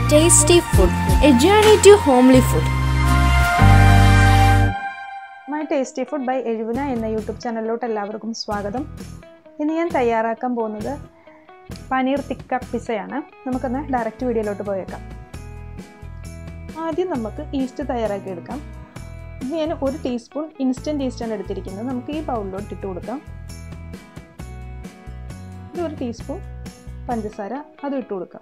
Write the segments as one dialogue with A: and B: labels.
A: tasty food, a journey to homely food.
B: My tasty food by എഴുപന എന്ന YouTube ചാനലിലോട്ട് എല്ലാവർക്കും സ്വാഗതം ഇന്ന് ഞാൻ തയ്യാറാക്കാൻ പോകുന്നത് പനീർ തിക്ക പിസയാണ് നമുക്കൊന്ന് ഡയറക്റ്റ് വീഡിയോയിലോട്ട് പോയേക്കാം ആദ്യം നമുക്ക് ഈസ്റ്റ് തയ്യാറാക്കി എടുക്കാം ഇത് ഞാൻ ഒരു ടീസ്പൂൺ ഇൻസ്റ്റൻറ്റ് ഈസ്റ്റാണ് എടുത്തിരിക്കുന്നത് നമുക്ക് ഈ ബൗളിലോട്ട് ഇട്ട് കൊടുക്കാം ഇത് ഒരു ടീസ്പൂൺ പഞ്ചസാര അതും ഇട്ട് കൊടുക്കാം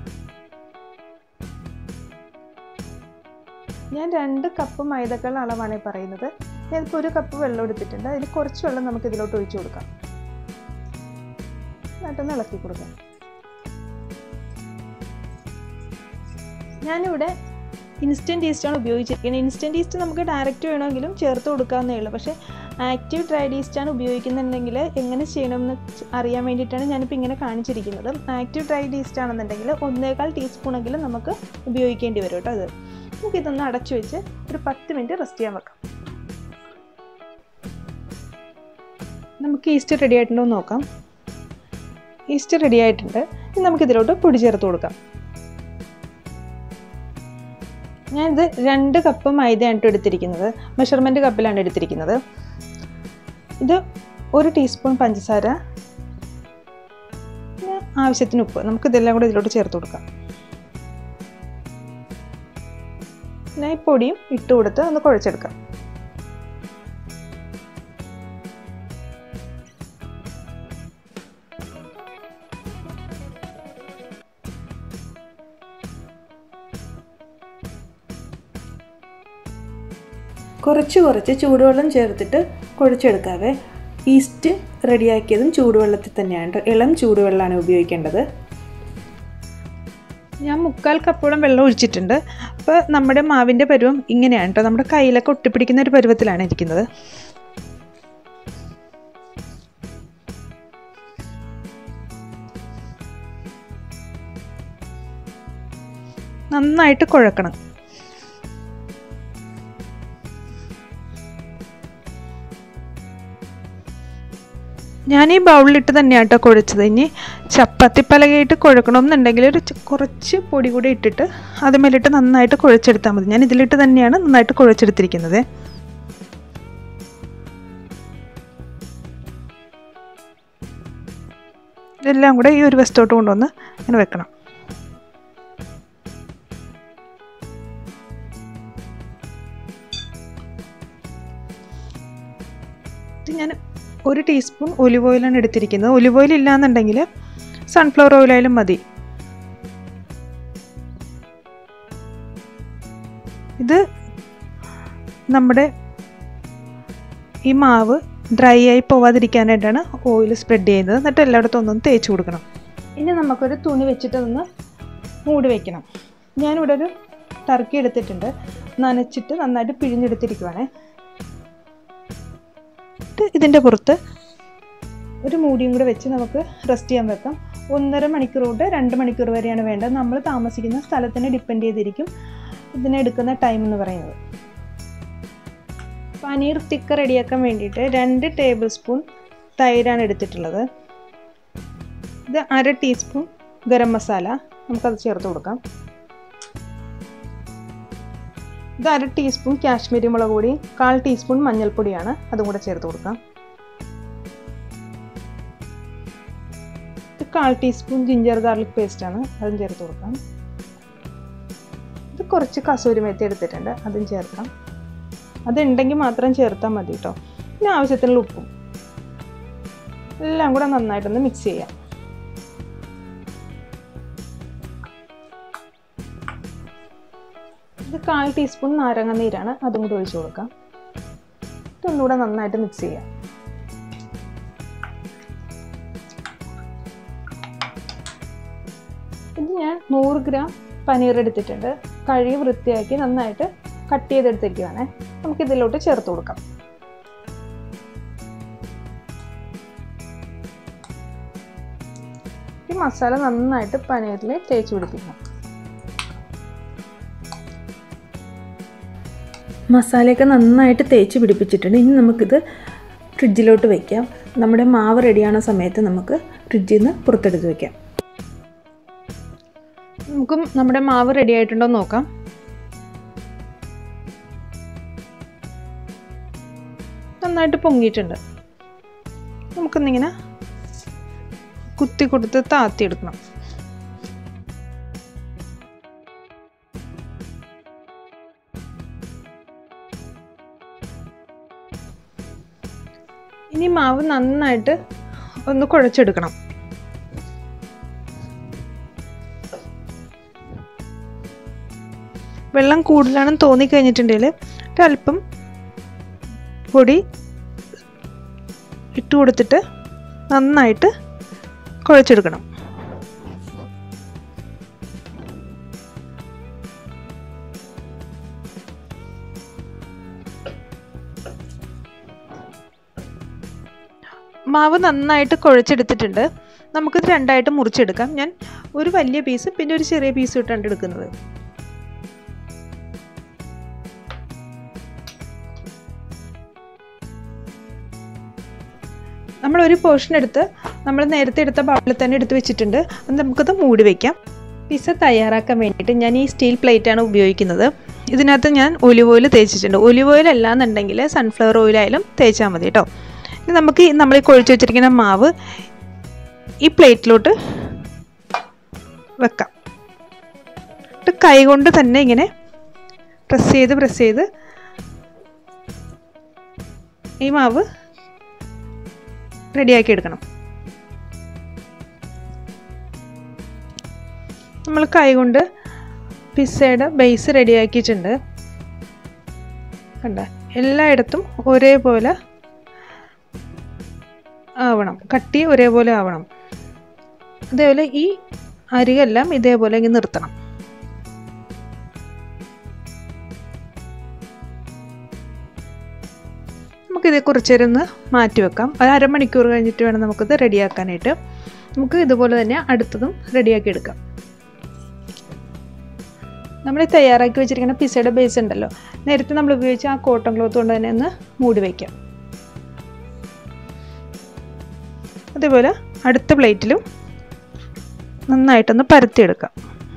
B: ഞാൻ രണ്ട് കപ്പ് മൈദക്കൾ അളവാണ് ഈ പറയുന്നത് ഞാനിപ്പോൾ ഒരു കപ്പ് വെള്ളം എടുത്തിട്ടുണ്ട് അതിൽ കുറച്ച് വെള്ളം നമുക്ക് ഇതിലോട്ട് ഒഴിച്ചു കൊടുക്കാം എന്നിട്ടൊന്ന് ഇളക്കി കൊടുക്കാം ഞാനിവിടെ ഇൻസ്റ്റൻറ്റ് ഈസ്റ്റാണ് ഉപയോഗിച്ചിരിക്കുന്നത് ഇൻസ്റ്റൻറ്റ് ഈസ്റ്റ് നമുക്ക് ഡയറക്റ്റ് വേണമെങ്കിലും ചേർത്ത് കൊടുക്കാവുന്നേ ഉള്ളൂ പക്ഷേ ആക്റ്റീവ് ഡ്രൈഡ് ഈസ്റ്റാണ് ഉപയോഗിക്കുന്നുണ്ടെങ്കിൽ എങ്ങനെ ചെയ്യണമെന്ന് അറിയാൻ വേണ്ടിയിട്ടാണ് ഞാനിപ്പോൾ ഇങ്ങനെ കാണിച്ചിരിക്കുന്നത് ആക്റ്റീവ് ഡ്രൈഡ് ഈസ്റ്റ് ആണെന്നുണ്ടെങ്കിൽ ഒന്നേകാൽ ടീസ്പൂണെങ്കിലും നമുക്ക് ഉപയോഗിക്കേണ്ടി വരും കേട്ടോ അത് നമുക്കിതൊന്ന് അടച്ചു വെച്ച് ഒരു പത്ത് മിനിറ്റ് റെസ്റ്റ് ചെയ്യാൻ വെക്കാം നമുക്ക് ഈസ്റ്റ് റെഡി ആയിട്ടുണ്ടോ എന്ന് നോക്കാം ഈസ്റ്റ് റെഡി ആയിട്ടുണ്ട് ഇനി നമുക്കിതിലോട്ട് പൊടി ചേർത്ത് കൊടുക്കാം ഞാനിത് രണ്ട് കപ്പ് മൈദയാണ് എടുത്തിരിക്കുന്നത് മെഷർമെൻറ്റ് കപ്പിലാണ് എടുത്തിരിക്കുന്നത് ഇത് ഒരു ടീസ്പൂൺ പഞ്ചസാര പിന്നെ ആവശ്യത്തിന് ഉപ്പ് നമുക്കിതെല്ലാം കൂടെ ഇതിലോട്ട് ചേർത്ത് കൊടുക്കാം പിന്നെ ഈ പൊടിയും ഇട്ട് കൊടുത്ത് ഒന്ന് കുഴച്ചെടുക്കാം കുറച്ച് കുറച്ച് ചൂടുവെള്ളം ചേർത്തിട്ട് കുഴച്ചെടുക്കാവേ ഈസ്റ്റ് റെഡിയാക്കിയതും ചൂടുവെള്ളത്തിൽ തന്നെയാണ് ഇളം ചൂടുവെള്ളമാണ് ഉപയോഗിക്കേണ്ടത് ഞാൻ മുക്കാൽ കപ്പോളം വെള്ളം ഒഴിച്ചിട്ടുണ്ട് അപ്പോൾ നമ്മുടെ മാവിൻ്റെ പരുവം ഇങ്ങനെയാണ് കേട്ടോ നമ്മുടെ കയ്യിലൊക്കെ ഒട്ടിപ്പിടിക്കുന്ന ഒരു പരുവത്തിലാണ് ഇരിക്കുന്നത് നന്നായിട്ട് കുഴക്കണം ഞാൻ ഈ ബൗളിലിട്ട് തന്നെയാണ് കേട്ടോ കുഴച്ചത് ഇനി ചപ്പാത്തി പലകയായിട്ട് കുഴക്കണമെന്നുണ്ടെങ്കിൽ ഒരു കുറച്ച് പൊടി കൂടി ഇട്ടിട്ട് അതുമേലിട്ട് നന്നായിട്ട് കുഴച്ചെടുത്താൽ മതി ഞാൻ ഇതിലിട്ട് തന്നെയാണ് നന്നായിട്ട് കുഴച്ചെടുത്തിരിക്കുന്നത് ഇതെല്ലാം കൂടെ ഈ ഒരു വശത്തോട്ട് കൊണ്ടുവന്ന് ഇങ്ങനെ വെക്കണം ഇത് ഞാൻ ഒരു ടീസ്പൂൺ ഒലിവ് ഓയിലാണ് എടുത്തിരിക്കുന്നത് ഒലിവ് ഓയിൽ ഇല്ലാന്നുണ്ടെങ്കിൽ സൺഫ്ലവർ ഓയിലായാലും മതി ഇത് നമ്മുടെ ഈ മാവ് ഡ്രൈ ആയി പോവാതിരിക്കാനായിട്ടാണ് ഓയിൽ സ്പ്രെഡ് ചെയ്യുന്നത് എന്നിട്ട് എല്ലായിടത്തും ഒന്നും തേച്ച് കൊടുക്കണം ഇനി നമുക്കൊരു തുണി വെച്ചിട്ട് ഒന്ന് മൂടി വയ്ക്കണം ഞാനിവിടെ ഒരു ടർക്കി എടുത്തിട്ടുണ്ട് നനച്ചിട്ട് നന്നായിട്ട് പിഴിഞ്ഞെടുത്തിരിക്കുവാണേ എന്നിട്ട് ഇതിൻ്റെ പുറത്ത് ഒരു മൂടിയും കൂടെ വെച്ച് നമുക്ക് റെസ്റ്റ് ചെയ്യാൻ വെക്കാം ഒന്നര മണിക്കൂർ തൊട്ട് രണ്ട് മണിക്കൂർ വരെയാണ് വേണ്ടത് നമ്മൾ താമസിക്കുന്ന സ്ഥലത്തിനെ ഡിപ്പെൻഡ് ചെയ്തിരിക്കും ഇതിനെടുക്കുന്ന ടൈം എന്ന് പറയുന്നത് പനീർ തിക്ക റെഡിയാക്കാൻ വേണ്ടിയിട്ട് രണ്ട് ടേബിൾ സ്പൂൺ തൈരാണ് എടുത്തിട്ടുള്ളത് ഇത് അര ടീസ്പൂൺ ഗരം മസാല നമുക്കത് ചേർത്ത് കൊടുക്കാം ഇത് അര ടീസ്പൂൺ കാശ്മീരി മുളക് പൊടി കാൽ ടീസ്പൂൺ മഞ്ഞൾപ്പൊടിയാണ് അതും കൂടെ ചേർത്ത് കൊടുക്കാം ഇത് കാൽ ടീസ്പൂൺ ജിഞ്ചർ ഗാർലിക് പേസ്റ്റ് ആണ് അതും ചേർത്ത് കൊടുക്കാം ഇത് കുറച്ച് കസൂരി മെത്തി എടുത്തിട്ടുണ്ട് അതും ചേർക്കാം അതുണ്ടെങ്കിൽ മാത്രം ചേർത്താൽ മതി കേട്ടോ പിന്നെ ആവശ്യത്തിനുള്ള ഉപ്പും എല്ലാം കൂടെ നന്നായിട്ടൊന്ന് മിക്സ് ചെയ്യാം ഇത് കാൽ ടീസ്പൂൺ നാരങ്ങ നീരാണ് അതും കൂടി ഒഴിച്ചു കൊടുക്കാം ഇതൊന്നുകൂടെ നന്നായിട്ട് മിക്സ് ചെയ്യാം ഇത് ഞാൻ നൂറ് ഗ്രാം പനീർ എടുത്തിട്ടുണ്ട് കഴുകി വൃത്തിയാക്കി നന്നായിട്ട് കട്ട് ചെയ്തെടുത്തേക്കുവാണ് നമുക്ക് ഇതിലോട്ട് ചേർത്ത് കൊടുക്കാം ഈ മസാല നന്നായിട്ട് പനീറിൽ തേച്ച് പിടിപ്പിക്കണം മസാലയൊക്കെ നന്നായിട്ട് തേച്ച് പിടിപ്പിച്ചിട്ടുണ്ട് ഇനി നമുക്കിത് ഫ്രിഡ്ജിലോട്ട് വയ്ക്കാം നമ്മുടെ മാവ് റെഡിയാണ സമയത്ത് നമുക്ക് ഫ്രിഡ്ജിൽ നിന്ന് പുറത്തെടുത്ത് വയ്ക്കാം നമുക്ക് നമ്മുടെ മാവ് റെഡി ആയിട്ടുണ്ടോ എന്ന് നോക്കാം നന്നായിട്ട് പൊങ്ങിയിട്ടുണ്ട് നമുക്കൊന്നിങ്ങനെ കുത്തി കൊടുത്ത് താത്തി എടുക്കണം ഇനി മാവ് നന്നായിട്ട് ഒന്ന് കുഴച്ചെടുക്കണം വെള്ളം കൂടുതലാണെന്ന് തോന്നിക്കഴിഞ്ഞിട്ടുണ്ടെങ്കിൽ ഒരല്പം പൊടി ഇട്ട് കൊടുത്തിട്ട് നന്നായിട്ട് കുഴച്ചെടുക്കണം മാവ് നന്നായിട്ട് കുഴച്ചെടുത്തിട്ടുണ്ട് നമുക്കിത് രണ്ടായിട്ട് മുറിച്ചെടുക്കാം ഞാൻ ഒരു വലിയ പീസ് പിന്നെ ഒരു ചെറിയ പീസ് ഇട്ടാണ് എടുക്കുന്നത് നമ്മൾ ഒരു പോർഷൻ എടുത്ത് നമ്മൾ നേരത്തെ എടുത്ത ബൗളിൽ തന്നെ എടുത്ത് വെച്ചിട്ടുണ്ട് അത് നമുക്കത് മൂടി വയ്ക്കാം പിസ്സ തയ്യാറാക്കാൻ വേണ്ടിയിട്ട് ഞാൻ ഈ സ്റ്റീൽ പ്ലേറ്റാണ് ഉപയോഗിക്കുന്നത് ഇതിനകത്ത് ഞാൻ ഒലിവ് ഓയിൽ തേച്ചിട്ടുണ്ട് ഒലിവ് ഓയിൽ അല്ലാന്നുണ്ടെങ്കിൽ സൺഫ്ലവർ ഓയിലായാലും തേച്ചാൽ മതി കേട്ടോ ഇനി നമുക്ക് ഈ നമ്മൾ ഈ കുഴച്ച് വെച്ചിരിക്കുന്ന മാവ് ഈ പ്ലേറ്റിലോട്ട് വെക്കാം എന്നിട്ട് കൈ കൊണ്ട് തന്നെ ഇങ്ങനെ പ്രസ് ചെയ്ത് പ്രസ് ചെയ്ത് ഈ മാവ് റെഡിയാക്കി എടുക്കണം നമ്മൾ കൈ കൊണ്ട് പിസ്സയുടെ ബേസ് റെഡിയാക്കിയിട്ടുണ്ട് കണ്ട എല്ലായിടത്തും ഒരേപോലെ ആവണം കട്ടി ഒരേപോലെ ആവണം അതേപോലെ ഈ അരികെല്ലാം ഇതേപോലെ ഇങ്ങനെ നിർത്തണം നമുക്കിത് കുറച്ച് നേരം ഒന്ന് മാറ്റി വെക്കാം ഒരു അരമണിക്കൂർ കഴിഞ്ഞിട്ട് വേണം നമുക്കിത് റെഡിയാക്കാനായിട്ട് നമുക്ക് ഇതുപോലെ തന്നെ അടുത്തതും റെഡിയാക്കി എടുക്കാം നമ്മൾ തയ്യാറാക്കി വെച്ചിരിക്കുന്ന പിസയുടെ ബേസ് ഉണ്ടല്ലോ നേരത്തെ നമ്മൾ ഉപയോഗിച്ച ആ കോട്ടൺ ക്ലോത്ത് കൊണ്ട് തന്നെ ഒന്ന് മൂടി വയ്ക്കാം അതേപോലെ അടുത്ത പ്ലേറ്റിലും നന്നായിട്ടൊന്ന് പരത്തിയെടുക്കാം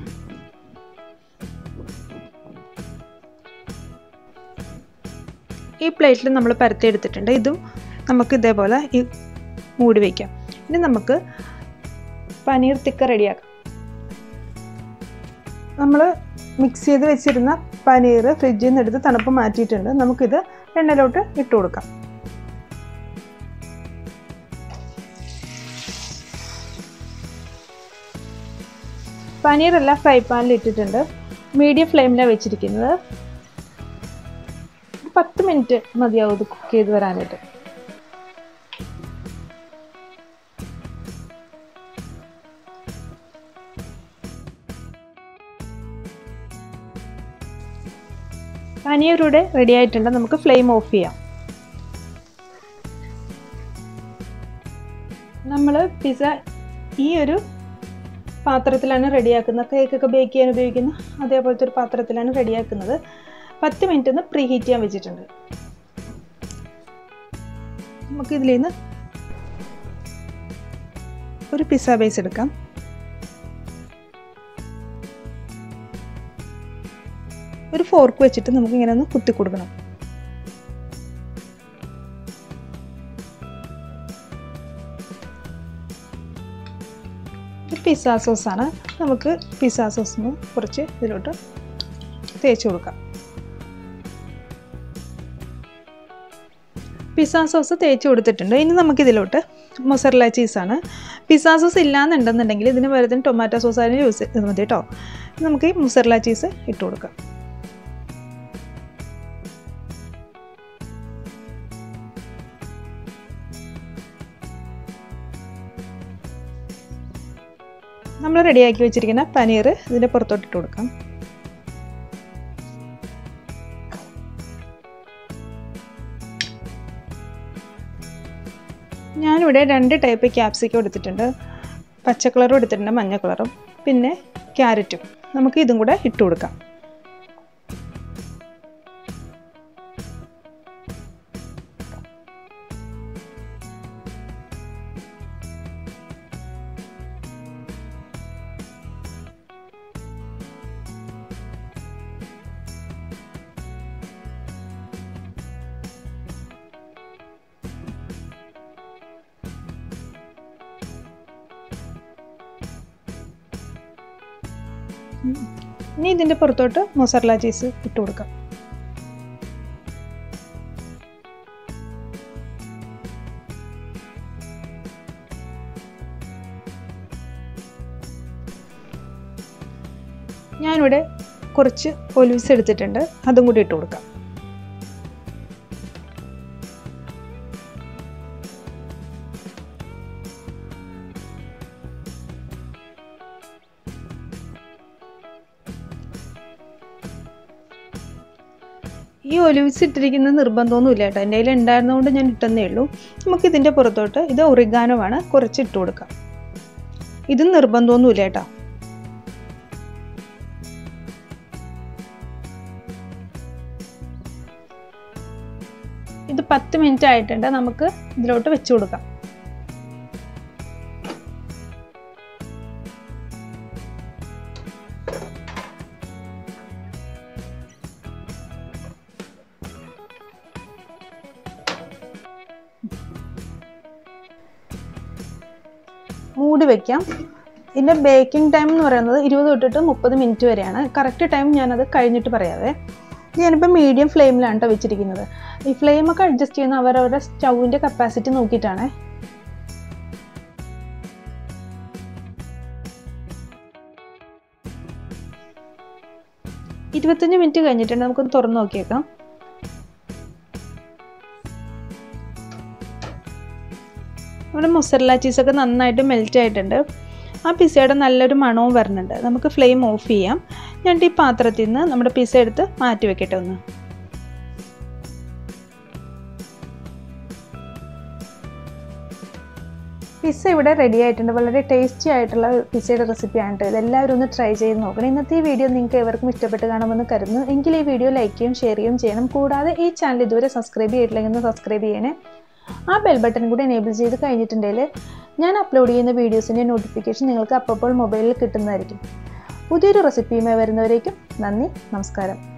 B: ഈ പ്ലേറ്റിൽ നമ്മൾ പരത്തിയെടുത്തിട്ടുണ്ട് ഇതും നമുക്ക് ഇതേപോലെ ഈ മൂടി വയ്ക്കാം ഇനി നമുക്ക് പനീർ തിക്ക റെഡിയാക്കാം നമ്മൾ മിക്സ് ചെയ്ത് വെച്ചിരുന്ന പനീർ ഫ്രിഡ്ജിൽ നിന്ന് എടുത്ത് തണുപ്പ് മാറ്റിയിട്ടുണ്ട് നമുക്കിത് എണ്ണയിലോട്ട് ഇട്ട് കൊടുക്കാം പനീറെല്ലാം ഫ്രൈ പാനിൽ ഇട്ടിട്ടുണ്ട് മീഡിയം ഫ്ലെയിമിലാണ് വെച്ചിരിക്കുന്നത് പത്ത് മിനിറ്റ് മതിയാവും ഇത് കുക്ക് ചെയ്ത് വരാനായിട്ട് പനീറൂടെ റെഡി ആയിട്ടുണ്ട് നമുക്ക് ഫ്ലെയിം ഓഫ് ചെയ്യാം നമ്മൾ പിസ്സ ഈ ഒരു പാത്രത്തിലാണ് റെഡിയാക്കുന്നത് കേക്കൊക്കെ ബേക്ക് ചെയ്യാൻ ഉപയോഗിക്കുന്ന അതേപോലത്തെ ഒരു പാത്രത്തിലാണ് റെഡിയാക്കുന്നത് പത്ത് മിനിറ്റ് ഒന്ന് പ്രീ ഹീറ്റ് ചെയ്യാൻ വെച്ചിട്ടുണ്ട് നമുക്ക് ഇതിൽ നിന്ന് ഒരു പിസ്സ ബേസ് എടുക്കാം ഒരു ഫോർക്ക് വെച്ചിട്ട് നമുക്ക് ഇങ്ങനെ ഒന്ന് കുത്തി കൊടുക്കണം പിസ്സ സോസാണ് നമുക്ക് പിസ്സ സോസിന് കുറച്ച് ഇതിലോട്ട് തേച്ച് കൊടുക്കാം പിസ്സ സോസ് തേച്ച് കൊടുത്തിട്ടുണ്ട് ഇനി നമുക്കിതിലോട്ട് മൊസറല ചീസാണ് പിസ്സ സോസ് ഇല്ലാന്നുണ്ടെന്നുണ്ടെങ്കിൽ ഇതിന് പകരത്തിന് ടൊമാറ്റോ സോസ് ആയാലും യൂസ് ചെയ്ത് മതി കേട്ടോ നമുക്ക് ഈ മൊസറല ചീസ് ഇട്ട് കൊടുക്കാം നമ്മൾ റെഡിയാക്കി വെച്ചിരിക്കുന്ന പനീർ ഇതിൻ്റെ പുറത്തോട്ട് ഇട്ട് കൊടുക്കാം ഞാനിവിടെ രണ്ട് ടൈപ്പ് ക്യാപ്സിക്കം എടുത്തിട്ടുണ്ട് പച്ച കളറും എടുത്തിട്ടുണ്ട് മഞ്ഞ കളറും പിന്നെ ക്യാരറ്റും നമുക്ക് ഇതും കൂടെ ഇട്ട് കൊടുക്കാം ഇനി ഇതിൻ്റെ പുറത്തോട്ട് മൊസറല ചീസ് ഇട്ട് കൊടുക്കാം ഞാനിവിടെ കുറച്ച് ഒലിവ്സ് എടുത്തിട്ടുണ്ട് അതും കൂടി ഇട്ട് കൊടുക്കാം ഈ ഒലിവ്സ് ഇട്ടിരിക്കുന്ന നിർബന്ധമൊന്നുമില്ല കേട്ടോ എൻ്റെ കയ്യിൽ ഉണ്ടായിരുന്നതുകൊണ്ട് ഞാൻ ഇട്ടെന്നേ ഉള്ളൂ നമുക്ക് ഇതിൻ്റെ പുറത്തോട്ട് ഇത് ഒറിഗാനോവാണ് കുറച്ച് ഇട്ട് കൊടുക്കാം ഇതും നിർബന്ധമൊന്നുമില്ല കേട്ടോ ഇത് പത്ത് മിനിറ്റ് ആയിട്ടുണ്ട് നമുക്ക് ഇതിലോട്ട് വെച്ച് കൊടുക്കാം മൂടി വെക്കാം ഇതിൻ്റെ ബേക്കിംഗ് ടൈം എന്ന് പറയുന്നത് ഇരുപത് തൊട്ടിട്ട് മുപ്പത് മിനിറ്റ് വരെയാണ് കറക്റ്റ് ടൈം ഞാനത് കഴിഞ്ഞിട്ട് പറയാവേ ഞാനിപ്പോൾ മീഡിയം ഫ്ലെയിമിലാണ് കേട്ടോ വെച്ചിരിക്കുന്നത് ഈ ഫ്ലെയിമൊക്കെ അഡ്ജസ്റ്റ് ചെയ്യുന്ന അവരവരുടെ സ്റ്റൗവിൻ്റെ കപ്പാസിറ്റി നോക്കിയിട്ടാണ് ഇരുപത്തഞ്ച് മിനിറ്റ് കഴിഞ്ഞിട്ടുണ്ട് നമുക്കൊന്ന് തുറന്ന് നോക്കിയേക്കാം നമ്മുടെ മൊസറല ചീസൊക്കെ നന്നായിട്ട് മെൽറ്റ് ആയിട്ടുണ്ട് ആ പിസയുടെ നല്ലൊരു മണവും വരുന്നുണ്ട് നമുക്ക് ഫ്ലെയിം ഓഫ് ചെയ്യാം ഞാൻ ഈ പാത്രത്തിൽ നിന്ന് നമ്മുടെ പിസ എടുത്ത് മാറ്റി വെക്കട്ടെ ഒന്ന് പിസ്സ ഇവിടെ റെഡി ആയിട്ടുണ്ട് വളരെ ടേസ്റ്റി ആയിട്ടുള്ള പിസ്സയുടെ റെസിപ്പിയാണ് കേട്ടോ ഇതെല്ലാവരും ഒന്ന് ട്രൈ ചെയ്ത് നോക്കണം ഇന്നത്തെ ഈ വീഡിയോ നിങ്ങൾക്ക് എവർക്കും ഇഷ്ടപ്പെട്ട് കാണുമെന്ന് കരുതുന്നു എങ്കിൽ ഈ വീഡിയോ ലൈക്ക് ചെയ്യും ഷെയർ ചെയ്യും ചെയ്യണം കൂടാതെ ഈ ചാനൽ ഇതുവരെ സബ്സ്ക്രൈബ് ചെയ്തിട്ടില്ലെങ്കിൽ ഒന്ന് സബ്സ്ക്രൈബ് ചെയ്യണേ ആ ബെൽ ബട്ടൺ കൂടി എനേബിൾ ചെയ്ത് കഴിഞ്ഞിട്ടുണ്ടെങ്കിൽ ഞാൻ അപ്ലോഡ് ചെയ്യുന്ന വീഡിയോസിൻ്റെ നോട്ടിഫിക്കേഷൻ നിങ്ങൾക്ക് അപ്പോൾ മൊബൈലിൽ കിട്ടുന്നതായിരിക്കും പുതിയൊരു റെസിപ്പിയുമായി വരുന്നവരേക്കും നന്ദി നമസ്കാരം